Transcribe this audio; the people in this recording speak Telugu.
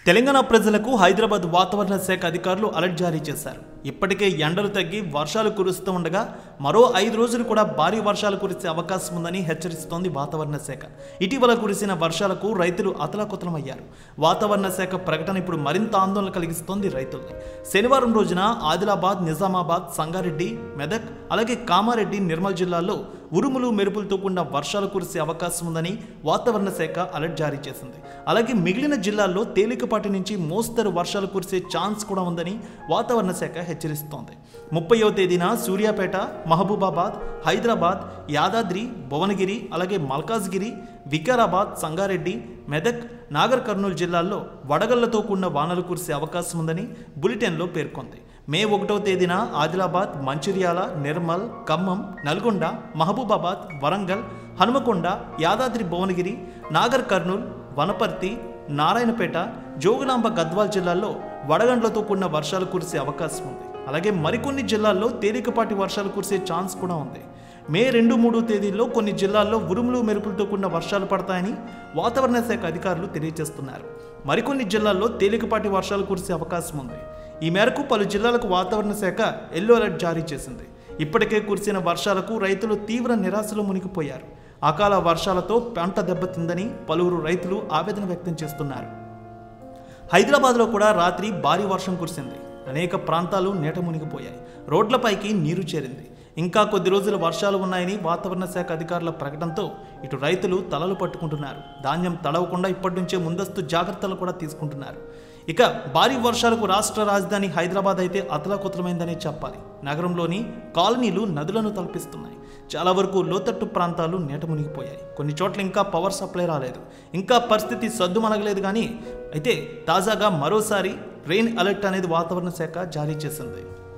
తెలంగాణ ప్రజలకు హైదరాబాద్ వాతావరణ శాఖ అధికారులు అలర్ట్ జారీ చేశారు ఇప్పటికే ఎండలు తగ్గి వర్షాలు కురుస్తూ ఉండగా మరో ఐదు రోజులు కూడా భారీ వర్షాలు కురిసే అవకాశం ఉందని హెచ్చరిస్తోంది వాతావరణ శాఖ ఇటీవల కురిసిన వర్షాలకు రైతులు అతలాకుతలమయ్యారు వాతావరణ శాఖ ప్రకటన ఇప్పుడు మరింత ఆందోళన కలిగిస్తోంది రైతుల్ని శనివారం రోజున ఆదిలాబాద్ నిజామాబాద్ సంగారెడ్డి మెదక్ అలాగే కామారెడ్డి నిర్మల్ జిల్లాల్లో ఉరుములు మెరుపులతో కూడిన వర్షాలు కురిసే అవకాశం ఉందని వాతావరణ శాఖ అలర్ట్ జారీ చేసింది అలాగే మిగిలిన జిల్లాల్లో తేలికపాటి నుంచి మోస్తరు వర్షాలు కురిసే ఛాన్స్ కూడా ఉందని వాతావరణ శాఖ హెచ్చరిస్తోంది ముప్పయో తేదీన సూర్యాపేట మహబూబాబాద్ హైదరాబాద్ యాదాద్రి భువనగిరి అలాగే మల్కాజ్గిరి వికారాబాద్ సంగారెడ్డి మెదక్ నాగర్ కర్నూలు జిల్లాల్లో వడగళ్లతో కూడిన వానలు కురిసే అవకాశం ఉందని బులెటిన్లో పేర్కొంది మే ఒకటవ తేదీన ఆదిలాబాద్ మంచిర్యాల నిర్మల్ ఖమ్మం నల్గొండ మహబూబాబాద్ వరంగల్ హనుమకొండ యాదాద్రి భువనగిరి నాగర్ కర్నూల్ వనపర్తి నారాయణపేట జోగులాంబ గద్వాల్ జిల్లాల్లో వడగండ్లతో కూడిన వర్షాలు కురిసే అవకాశం ఉంది అలాగే మరికొన్ని జిల్లాల్లో తేలికపాటి వర్షాలు కురిసే ఛాన్స్ కూడా ఉంది మే రెండు మూడు తేదీల్లో కొన్ని జిల్లాల్లో ఉరుములు మెరుపులతో కూడిన వర్షాలు పడతాయని వాతావరణ శాఖ అధికారులు తెలియజేస్తున్నారు మరికొన్ని జిల్లాల్లో తేలికపాటి వర్షాలు కురిసే అవకాశం ఉంది ఈ మేరకు పలు జిల్లాలకు వాతావరణ శాఖ ఎల్లో అలర్ట్ జారీ చేసింది ఇప్పటికే కురిసిన వర్షాలకు రైతులు తీవ్ర నిరాశలో మునిగిపోయారు అకాల వర్షాలతో పంట దెబ్బతిందని పలువురు రైతులు ఆవేదన వ్యక్తం చేస్తున్నారు హైదరాబాద్లో కూడా రాత్రి భారీ వర్షం కురిసింది అనేక ప్రాంతాలు నీట మునిగిపోయాయి రోడ్లపైకి నీరు చేరింది ఇంకా కొద్ది రోజులు వర్షాలు ఉన్నాయని వాతావరణ శాఖ అధికారుల ప్రకటనతో ఇటు రైతులు తలలు పట్టుకుంటున్నారు ధాన్యం తడవకుండా ఇప్పటి నుంచే ముందస్తు జాగ్రత్తలు కూడా తీసుకుంటున్నారు ఇక భారీ వర్షాలకు రాష్ట్ర రాజధాని హైదరాబాద్ అయితే అతలాకుతలమైందనే చెప్పాలి నగరంలోని కాలనీలు నదులను తలపిస్తున్నాయి చాలా వరకు లోతట్టు ప్రాంతాలు నీట మునిగిపోయాయి కొన్ని చోట్ల ఇంకా పవర్ సప్లై రాలేదు ఇంకా పరిస్థితి సద్దుమనగలేదు కానీ అయితే తాజాగా మరోసారి రెయిన్ అలర్ట్ అనేది వాతావరణ శాఖ జారీ చేసింది